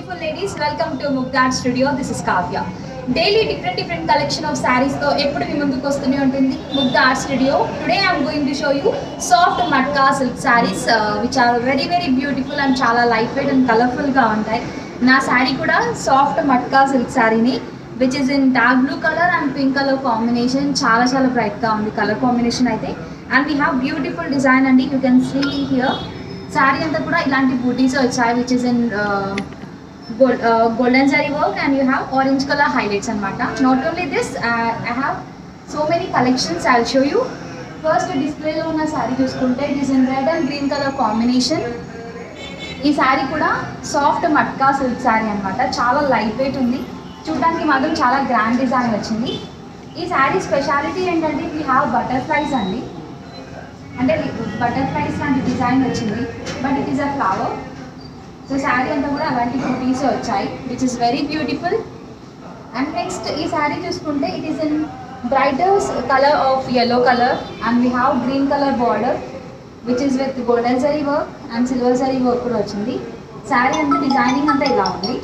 Beautiful ladies welcome to Mugdha studio this is Kavya daily different different collection of sarees తో ఎప్పుడు మీ ముందుకు వస్తూనే ఉంటుంది Mugdha art studio today I'm going to show you soft matka silk sarees which are very very beautiful and చాలా light weight and colourful గా ఉంటాయి నా శారీ కూడా సాఫ్ట్ మట్కా సిల్క్ శారీని which is in dark blue colour and pink colour combination చాలా చాలా bright గా ఉంది కలర్ కాంబినేషన్ అయితే and we have beautiful design అండి you can see here saree అంతా కూడా ఇలాంటి బూటీస్ వచ్చాయి which is in golden zari work and you have orange colour highlights అనమాట not only this I have so many collections I show you first డిస్ప్లేలో ఉన్న saree చూసుకుంటే it is in red and green colour combination ఈ saree కూడా soft matka silk sari అనమాట చాలా light wait ఉంది చూడడానికి మాత్రం చాలా గ్రాండ్ డిజైన్ వచ్చింది ఈ శారీ స్పెషాలిటీ ఏంటంటే వీ హ్యావ్ బటర్ఫ్లైస్ అండి అంటే బటర్ఫ్లైస్ లాంటి డిజైన్ వచ్చింది but it is a flower so saree అంతా కూడా అలాంటి బూటీస్ వచ్చాయి which is very beautiful and next ఈ శారీ చూసుకుంటే it is in brighters colour of yellow colour and we have green colour border which is with golden zari work and silver zari work కూడా వచ్చింది saree అంతా డిజైనింగ్ అంతా ఇలా ఉంది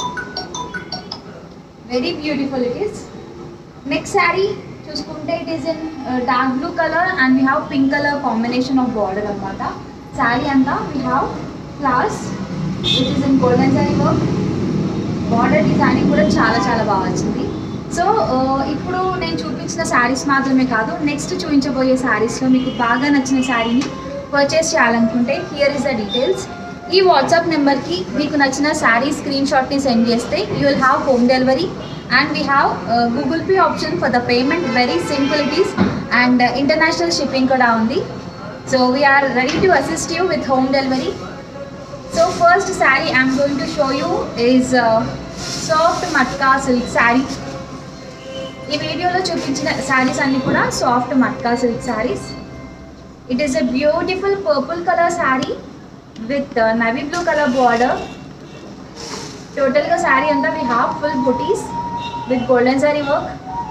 very beautiful it is next sari చూసుకుంటే it is in dark blue colour and we have pink colour combination of border అనమాట శారీ అంతా we have flowers which is in golden zari work border designing కూడా చాలా చాలా బాగా వచ్చింది సో ఇప్పుడు నేను చూపించిన శారీస్ మాత్రమే కాదు నెక్స్ట్ చూపించబోయే శారీస్లో మీకు బాగా నచ్చిన శారీని పర్చేస్ చేయాలనుకుంటే హియర్ ఇస్ ద డీటెయిల్స్ ఈ వాట్సాప్ నెంబర్కి మీకు నచ్చిన శారీ స్క్రీన్ షాట్ని సెండ్ చేస్తే you will have home delivery and we have Google Pay option for the payment very simple it is and international shipping కూడా ఉంది so we're ready to assist you with home delivery so first sari I'm going to show you is soft matka silk sari ఈ వీడియోలో చూపించిన శారీస్ అన్ని కూడా soft matka silk saris it is a beautiful purple colour sari with navy blue colour border టోటల్గా శారీ అంతా we have full butis with golden zari work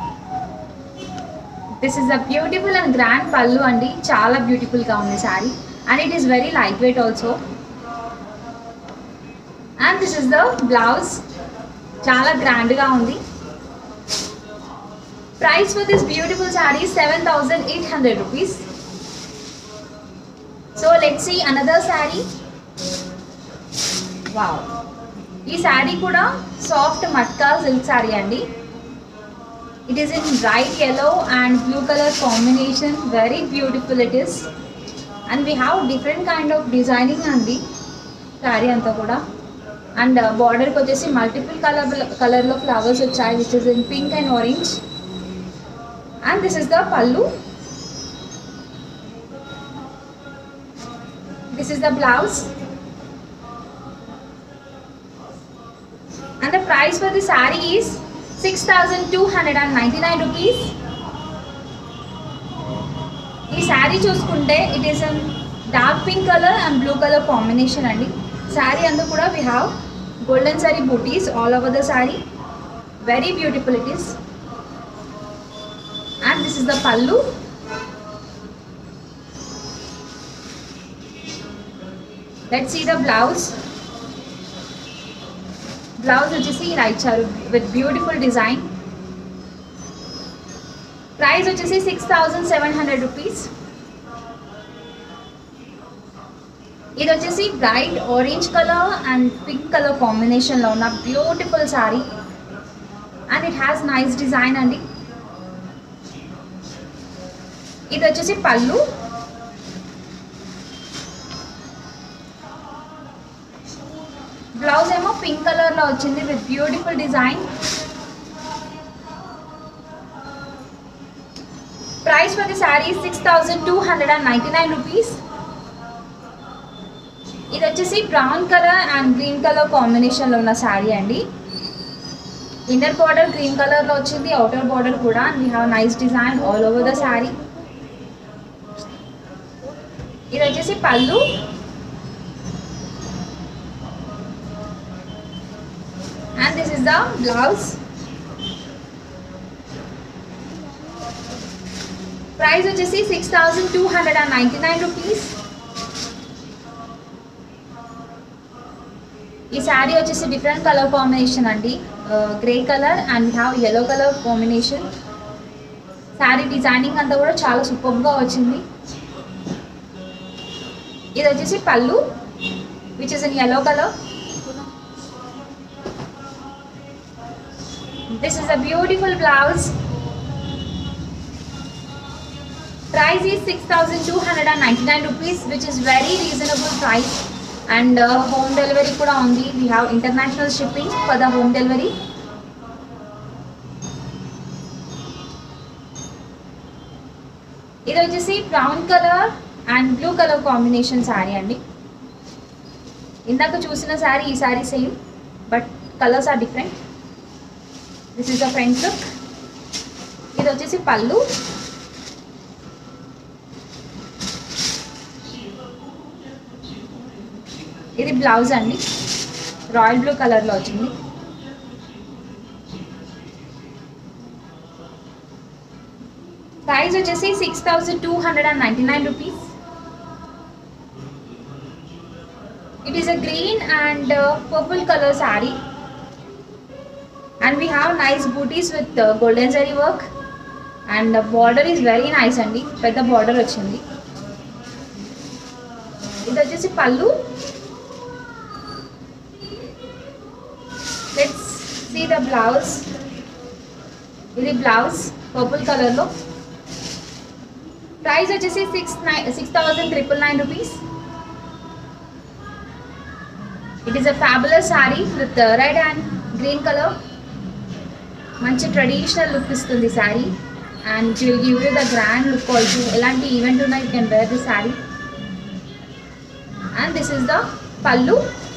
this is a beautiful and grand pallu అండి చాలా బ్యూటిఫుల్గా ఉంది sari and it is very light weight also and this is the blouse చాలా గ్రాండ్గా ఉంది price for this beautiful sari seven thousand eight hundred rupees so let see another sari wow ఈ saree కూడా soft matka silk sari అండి it is in bright yellow and blue colour combination very beautiful it is and we have different kind of designing అండి శారీ అంతా కూడా అండ్ బార్డర్కి వచ్చేసి multiple colour కలర్లో ఫ్లవర్స్ వచ్చాయి which is in pink and orange and this is the pallu this is the blouse and the price for the saree is 6299 rupees ఈ శారీ చూసుకుంటే it is an dark pink colour and blue colour combination అండి శారీ అందు కూడా we have golden zari butis all over the sari very beautiful it is and this is the pallu let's see the blouse blouse వచ్చేసి ఇలా ఇచ్చారు with beautiful design price వచ్చేసి six thousand seven hundred rupees ఇది వచ్చేసి bright orange colour and pink colour కాంబినేషన్లో ఉన్న beautiful sari and it has nice design అండి ఇది వచ్చేసి పళ్ళు బ్లౌజ్ ఏమో పింక్ కలర్ లో వచ్చింది with beautiful design price for the sari six thousand two hundred and ninety nine rupees ఇది వచ్చేసి brown colour and green colour కాంబినేషన్లో ఉన్న శారీ అండి ఇన్నర్ బార్డర్ గ్రీన్ కలర్లో వచ్చింది అవుటర్ బార్డర్ కూడా and we have nice design all over the sari ఇది వచ్చేసి pallu and this is the blouse price వచ్చేసి six thousand two hundred and ninety nine rupees ఈ శారీ వచ్చేసి డిఫరెంట్ కలర్ కాంబినేషన్ అండి grey colour and have yellow colour combination sari designing అంతా కూడా చాలా సూపర్గా వచ్చింది ఇది వచ్చేసి pallu which is in yellow colour this is a beautiful blouse price is 6299 rupees which is very reasonable price and uh, home delivery kuda undi we have international shipping for the home delivery ఇది వచ్చేసి brown colour and blue colour combination sari అండి ఇందాక చూసిన శారీ ఈ sari same but colours are different this is the front look ఇది వచ్చేసి పళ్ళు ఇది బ్లౌజ్ అండి రాయల్ బ్లూ కలర్లో వచ్చింది ప్రైస్ వచ్చేసి six thousand two hundred and ninety nine rupees it is a green and purple colour sari and we have nice butis with golden zari work and border is very nice అండి పెద్ద border వచ్చింది ఇది వచ్చేసి pallu let's see the blouse ఇది blouse purple కలర్లో price వచ్చేసి six nine six thousand triple nine rupees it is a fabulous sari with red and green colour మంచి traditional look ఇస్తుంది sari and will give you the grand look also ఎలాంటి event ఉన్నా you can wear the sari and this is the pallu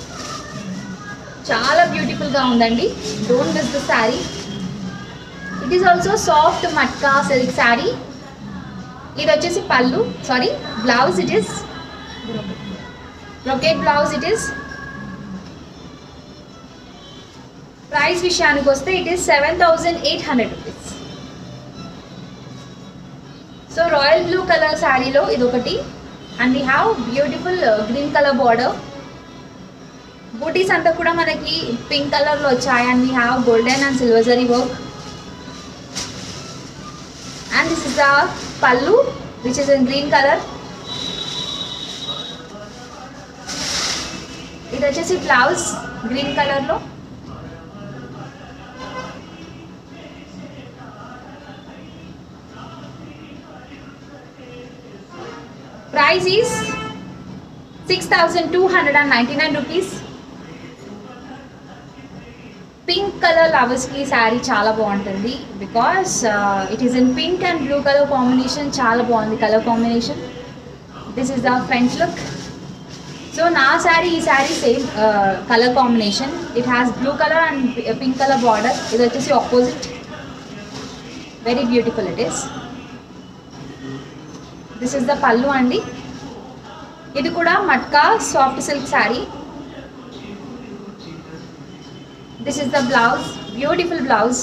చాలా బ్యూటిఫుల్గా ఉందండి don't miss the sari it is also soft matka silk sari ఇది వచ్చేసి pallu sorry blouse it is brocade blouse it is price విషయానికి వస్తే it is seven thousand eight hundred rupees so royal blue colour శారీలో ఇది ఒకటి and we have beautiful green colour border butis అంతా కూడా మనకి పింక్ కలర్లో వచ్చాయి and we have golden and silver zari work and this is the pallu which is in green colour ఇది వచ్చేసి బ్లౌజ్ గ్రీన్ కలర్లో price is six thousand two hundred and ninety nine rupees pink colour లవర్స్కి శారీ చాలా బాగుంటుంది because it is in pink and blue colour combination చాలా బాగుంది colour combination this is the front look so నా శారీ ఈ sari same colour combination it has blue colour and pink colour border ఇది వచ్చేసి opposite very beautiful it is this is the pallu అండి ఇది కూడా matka soft silk sari this is the blouse beautiful blouse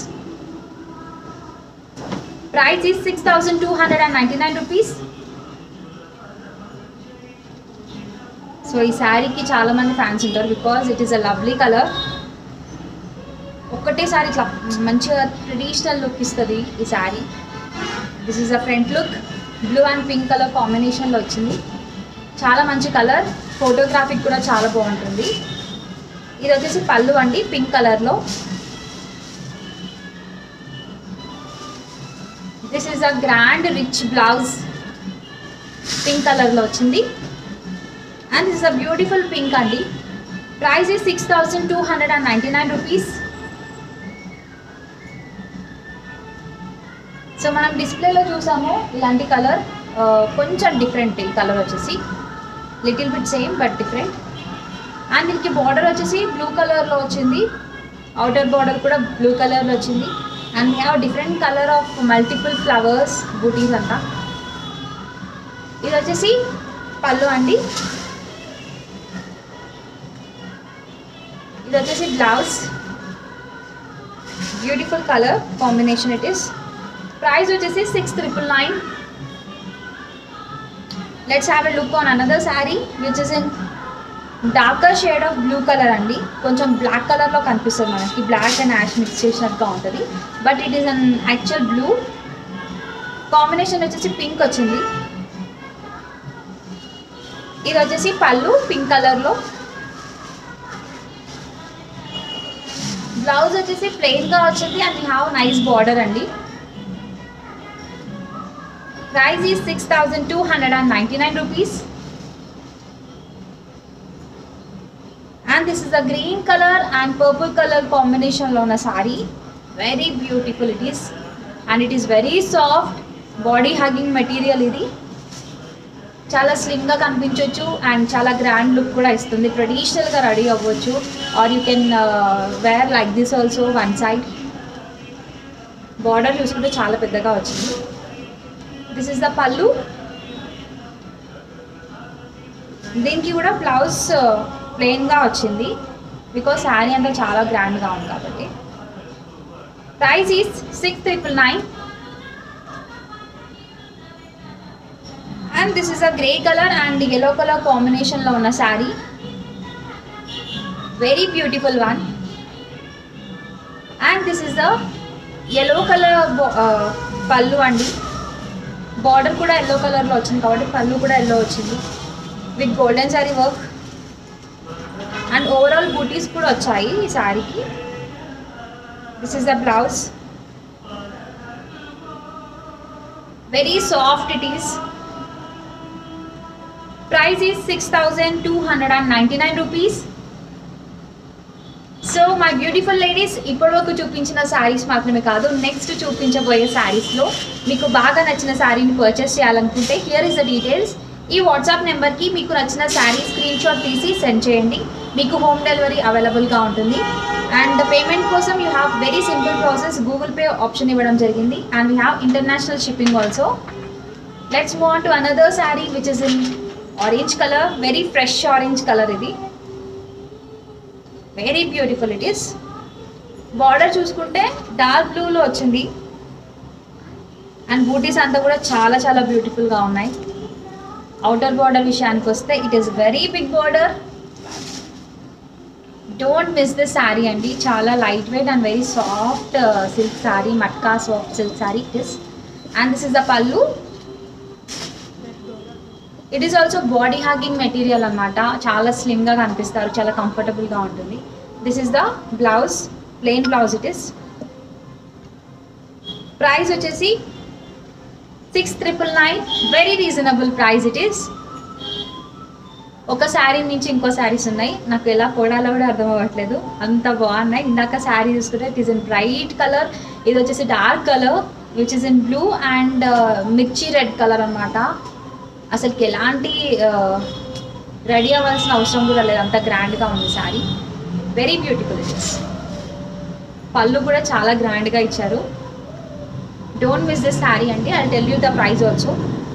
price is six thousand two hundred and ninety nine rupees so ఈ శారీకి చాలా మంది fans ఉంటారు because it is a lovely colour ఒక్కటేసారి ఇట్లా మంచిగా ట్రెడిషనల్ లుక్ ఇస్తుంది ఈ sari this is a front look blue and pink colour కాంబినేషన్లో వచ్చింది చాలా మంచి కలర్ ఫోటోగ్రాఫిక్ కూడా చాలా బాగుంటుంది ఇది వచ్చేసి పళ్ళు అండి పింక్ కలర్లో this is a grand rich blouse pink కలర్లో వచ్చింది and this is a beautiful pink అండి price is six thousand two hundred and ninety nine rupees so మనం డిస్ప్లేలో చూసాము ఇలాంటి కలర్ కొంచెం డిఫరెంట్ ఈ కలర్ వచ్చేసి little bit same but different and దీనికి బార్డర్ వచ్చేసి బ్లూ కలర్లో వచ్చింది అవుటర్ బార్డర్ కూడా బ్లూ కలర్లో వచ్చింది and have different colour of multiple flowers butis అంతా ఇది వచ్చేసి పళ్ళు అండి ఇది వచ్చేసి blouse beautiful colour combination it is price వచ్చేసి six triple nine let's have a look on another sari which is in darker shade of blue colour అండి కొంచెం black కలర్లో కనిపిస్తుంది మనకి బ్లాక్ అండ్ యాష్ మిక్స్ చేసినట్టుగా ఉంటుంది but it is an actual blue combination వచ్చేసి pink వచ్చింది ఇది వచ్చేసి పళ్ళు పింక్ కలర్లో బ్లౌజ్ వచ్చేసి ప్లెయిన్గా వచ్చింది and we have nice border అండి ప్రైస్ ఈ six thousand two hundred and ninety nine rupees and this is the green colour and purple colour కాంబినేషన్లో ఉన్న sari very beautiful it is and it is very soft body hugging material ఇది చాలా స్లిమ్గా కనిపించవచ్చు and చాలా grand look కూడా ఇస్తుంది ట్రెడిషనల్గా ready అవ్వచ్చు or you can wear like this also one side border చూసుకుంటే చాలా పెద్దగా వచ్చింది దిస్ ఇస్ ద పళ్ళు దీనికి కూడా బ్లౌజ్ ప్లెయిన్గా వచ్చింది బికాస్ శారీ అంతా చాలా గ్రాండ్గా ఉంది కాబట్టి price is six triple nine and this is a grey colour and yellow colour కాంబినేషన్లో ఉన్న sari very beautiful one and this is the yellow colour pallu అండి బార్డర్ కూడా ఎల్లో కలర్లో వచ్చింది కాబట్టి పళ్ళు కూడా ఎల్లో వచ్చింది with golden zari work and overall butis కూడా వచ్చాయి ఈ శారీకి this is the blouse very soft it is price is six thousand two hundred and ninety nine rupees so my beautiful ladies ఇప్పటివరకు చూపించిన శారీస్ మాత్రమే కాదు నెక్స్ట్ చూపించబోయే శారీస్లో మీకు బాగా నచ్చిన శారీని పర్చేస్ చేయాలనుకుంటే హియర్ ఇస్ ద డీటెయిల్స్ ఈ వాట్సాప్ నెంబర్కి మీకు నచ్చిన శారీ స్క్రీన్ షాట్ తీసి సెండ్ చేయండి మీకు హోమ్ డెలివరీ అవైలబుల్గా ఉంటుంది అండ్ పేమెంట్ కోసం you have very simple process Google Pay option ఇవ్వడం జరిగింది and we have international shipping also let's move on to another sari which is in orange colour very fresh orange colour ఇది very beautiful it is border చూసుకుంటే dark బ్లూలో వచ్చింది and బూటీస్ అంతా కూడా చాలా చాలా బ్యూటిఫుల్గా ఉన్నాయి అవుటర్ బార్డర్ విషయానికి వస్తే it is very big border don't miss this sari అండి చాలా light weight and very soft silk sari matka soft silk sari it is and this is the pallu it is also body hugging material అనమాట చాలా స్లిమ్గా కనిపిస్తారు చాలా కంఫర్టబుల్గా ఉంటుంది this is the blouse plain blouse it is price వచ్చేసి six triple nine very reasonable price it is ఒక శారీ నుంచి ఇంకో శారీస్ ఉన్నాయి నాకు ఎలా కొడాలో కూడా అర్థం అవ్వట్లేదు అంత బాగున్నాయి ఇందాక శారీ చూసుకుంటే it is in bright colour ఇది వచ్చేసి dark colour which is in blue and mirchi red colour అనమాట అసలుకి ఎలాంటి రెడీ అవ్వాల్సిన అవసరం కూడా లేదు అంత గ్రాండ్గా ఉంది sari very beautiful it is pallu కూడా చాలా గ్రాండ్గా ఇచ్చారు డోంట్ మిస్ దిస్ శారీ అండి I tell you the price also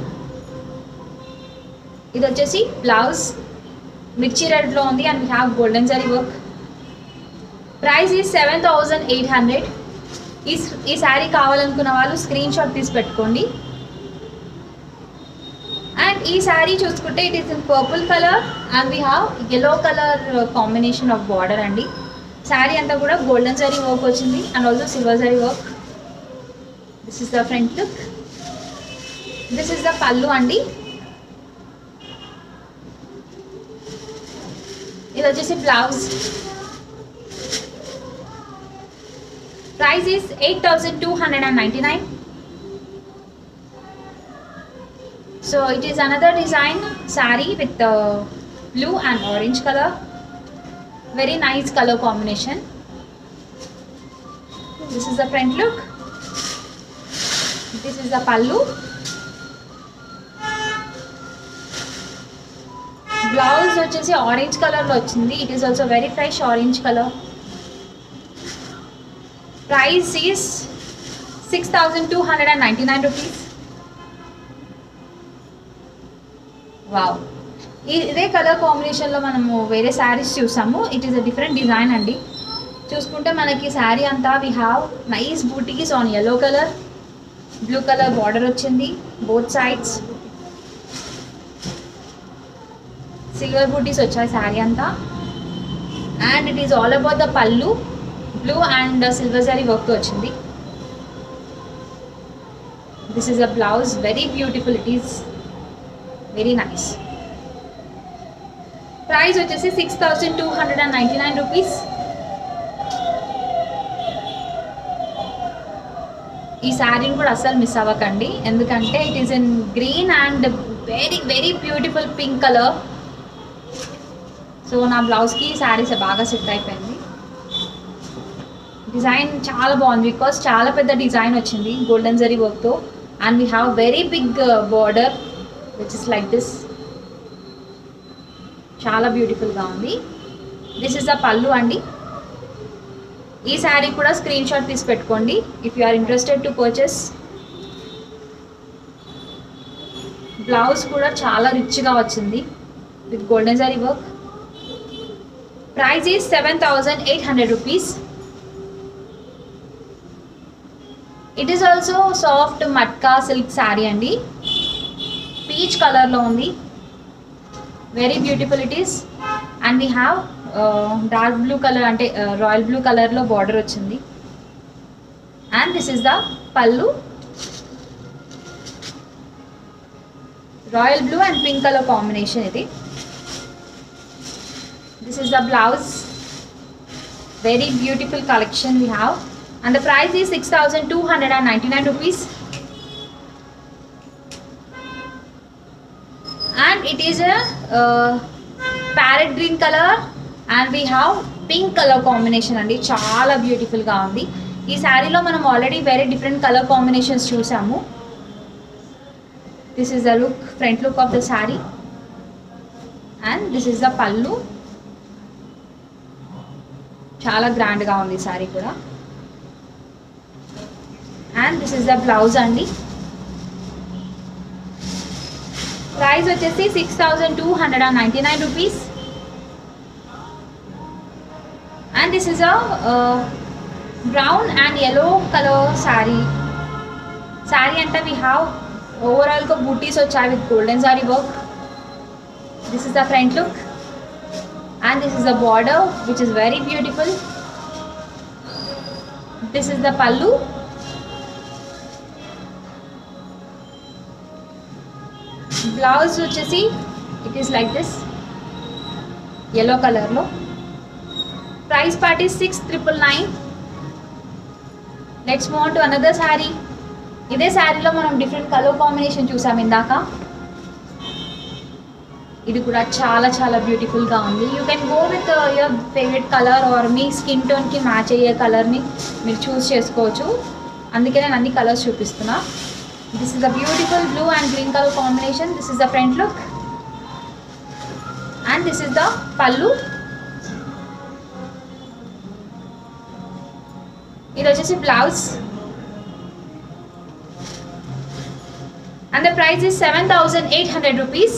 ఇది వచ్చేసి బ్లౌజ్ మిర్చి రెడ్లో ఉంది and we have golden zari work price is seven thousand eight hundred ఈ ఈ శారీ కావాలనుకున్న వాళ్ళు స్క్రీన్ షాట్ తీసి పెట్టుకోండి అండ్ ఈ శారీ చూసుకుంటే it is in purple colour and we have yellow colour combination of border అండి శారీ అంతా కూడా గోల్డెన్ జరీ వర్క్ వచ్చింది and also silver zari work this is the front look this is the pallu అండి ఇది వచ్చేసి blouse price is eight thousand two hundred and ninety nine so it is another design saree with blue and orange colour very nice colour combination this is the front look this is the pallu blouse వచ్చేసి orange కలర్లో వచ్చింది it is also very fresh orange colour price is six thousand two hundred and ninety nine rupees wow ఇదే colour కాంబినేషన్లో మనము వేరే శారీస్ చూసాము it is a different design అండి చూసుకుంటే మనకి శారీ అంతా we have nice butis on yellow colour blue colour border వచ్చింది బోత్ సైడ్స్ సిల్వర్ బూటీస్ వచ్చాయి శారీ అంతా and it is all about the పళ్ళు blue and silver zari work వచ్చింది this is a blouse very beautiful it is very nice price వచ్చేసి six thousand two hundred and ninety nine rupees ఈ శారీని కూడా అస్సలు miss అవ్వకండి ఎందుకంటే it is in green and very very beautiful pink colour so నా బ్లౌజ్కి శారీస్ బాగా సెట్ అయిపోయింది డిజైన్ చాలా బాగుంది బికాస్ చాలా పెద్ద డిజైన్ వచ్చింది గోల్డెన్ జరీ వర్క్తో and we have very big border which is like this చాలా బ్యూటిఫుల్గా ఉంది దిస్ ఇస్ ద పళ్ళు అండి ఈ శారీ కూడా స్క్రీన్ షాట్ తీసి పెట్టుకోండి if you are interested to purchase blouse కూడా చాలా రిచ్గా వచ్చింది with golden zari work price is seven thousand eight hundred rupees it is also soft matka silk sari అండి పీచ్ కలర్లో ఉంది very beautiful it is and we have dark blue colour అంటే royal blue కలర్లో border వచ్చింది and this is the pallu royal blue and pink colour combination ఇది this is the blouse very beautiful collection we have and the price ఈ six thousand two hundred and ninety nine rupees and it is a uh, parrot green color and we have pink colour combination అండి చాలా బ్యూటిఫుల్గా ఉంది ఈ శారీలో మనం already వేరే different colour combinations చూసాము this is the look front look of the saree and this is the pallu చాలా గ్రాండ్గా ఉంది శారీ కూడా and this is the blouse అండి ప్రైస్ వచ్చేసి six thousand two hundred and ninety nine rupees and this is a brown and yellow colour saree saree అంటే we have ఓవరాల్గా బూటీస్ వచ్చాయి with golden zari work this is the front look and this is the border which is very beautiful this is the pallu blouse వచ్చేసి it is like this yellow కలర్లో price part is six triple nine next మోన్ to another saree ఇదే శారీలో మనం different colour combination చూసాం ఇందాక ఇది కూడా చాలా చాలా బ్యూటిఫుల్గా ఉంది you can go with your favourite colour or మీ స్కిన్ టోన్కి మ్యాచ్ అయ్యే కలర్ని మీరు చూస్ చేసుకోవచ్చు అందుకే నేను అన్ని కలర్స్ చూపిస్తున్నా This is a beautiful blue and green color combination. This is the front look. And this is the pallu. ఇది వచ్చేసి blouse and the price is seven thousand eight hundred rupees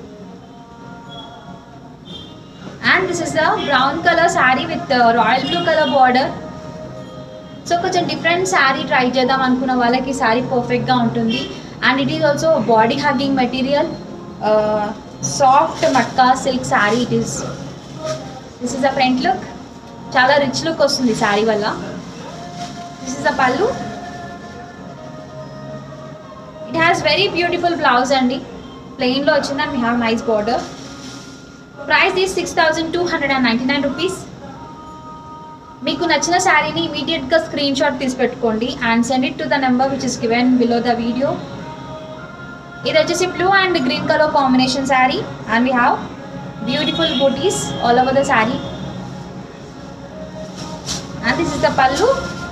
and this is the brown colour sari with royal blue colour border so కొంచెం different saree try చేద్దాం అనుకున్న వాళ్ళకి శారీ పర్ఫెక్ట్గా ఉంటుంది and it is also body hugging material soft matka silk sari it is this is the front look చాలా rich look వస్తుంది శారీ వల్ల this is the pallu it has very beautiful blouse అండి ప్లెయిన్లో వచ్చింది and we have nice border price is six thousand two hundred and ninety nine rupees మీకు నచ్చిన శారీని ఇమీడియట్గా స్క్రీన్ షాట్ తీసి పెట్టుకోండి and send it to the number which is given below the video ఇది వచ్చేసి blue and green colour combination saree and we have beautiful butis all over the saree and this is the pallu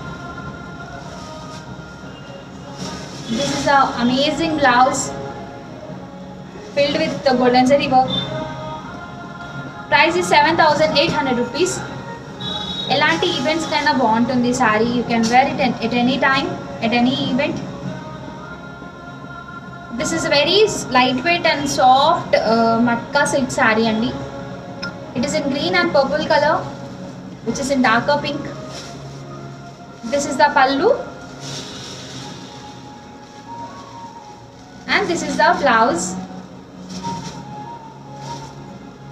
this is the amazing blouse filled with golden zari work price is seven thousand eight hundred rupees ఎలాంటి events కైనా బాగుంటుంది saree you can wear it at any time at any event this is very light weight and soft matka silk sari అండి it is in green and purple colour which is in darker pink this is the pallu and this is the blouse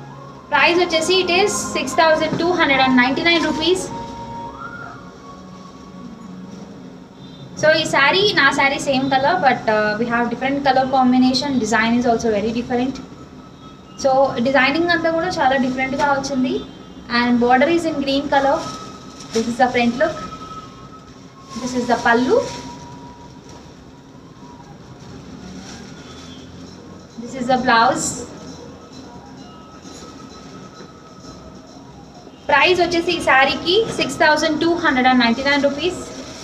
price వచ్చేసి it is six thousand two hundred and ninety nine rupees so ఈ శారీ నా sari same colour but we have different colour combination design is also very different so designing అంతా కూడా చాలా డిఫరెంట్గా వచ్చింది and border is in green colour this is the front look this is the pallu this is the blouse price వచ్చేసి ఈ శారీకి six thousand two hundred and ninety nine rupees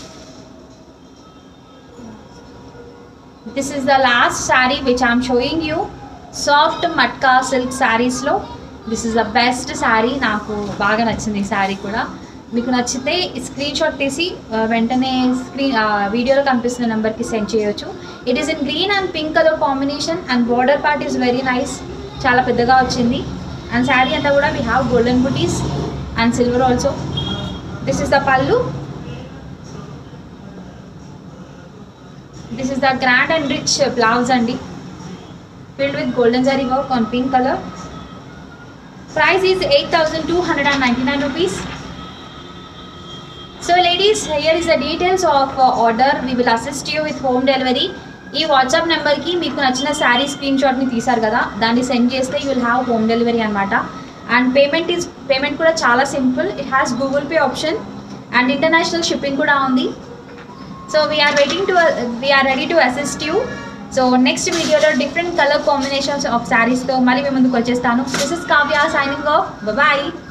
this is the last saree which I'm showing you soft matka silk శారీస్లో this is the best sari నాకు బాగా నచ్చింది ఈ saree కూడా మీకు నచ్చితే స్క్రీన్ షాట్ తీసి ఆ, వెంటనే స్క్రీన్ వీడియోలో కనిపిస్తున్న నెంబర్కి సెండ్ చేయొచ్చు it is in green and pink colour combination and border part is very nice చాలా పెద్దగా వచ్చింది అండ్ శారీ అంతా కూడా we have golden butis and silver also this is the pallu this is the grand and rich blouse అండి filled with golden zari work on pink color. Price is 8,299 rupees. So ladies, here is the details of uh, order. We will assist you with home delivery. ఈ WhatsApp నెంబర్కి మీకు నచ్చిన sari screen షాట్ని తీసారు కదా దాన్ని send చేస్తే you will have home delivery అనమాట and payment is payment కూడా చాలా simple it has Google Pay option and international shipping కూడా ఉంది so we're waiting to we're ready to assist you so next వీడియోలో డిఫరెంట్ కలర్ కాంబినేషన్స్ ఆఫ్ శారీస్తో మళ్ళీ మీ ముందుకు వచ్చేస్తాను this is Kavya signing off bye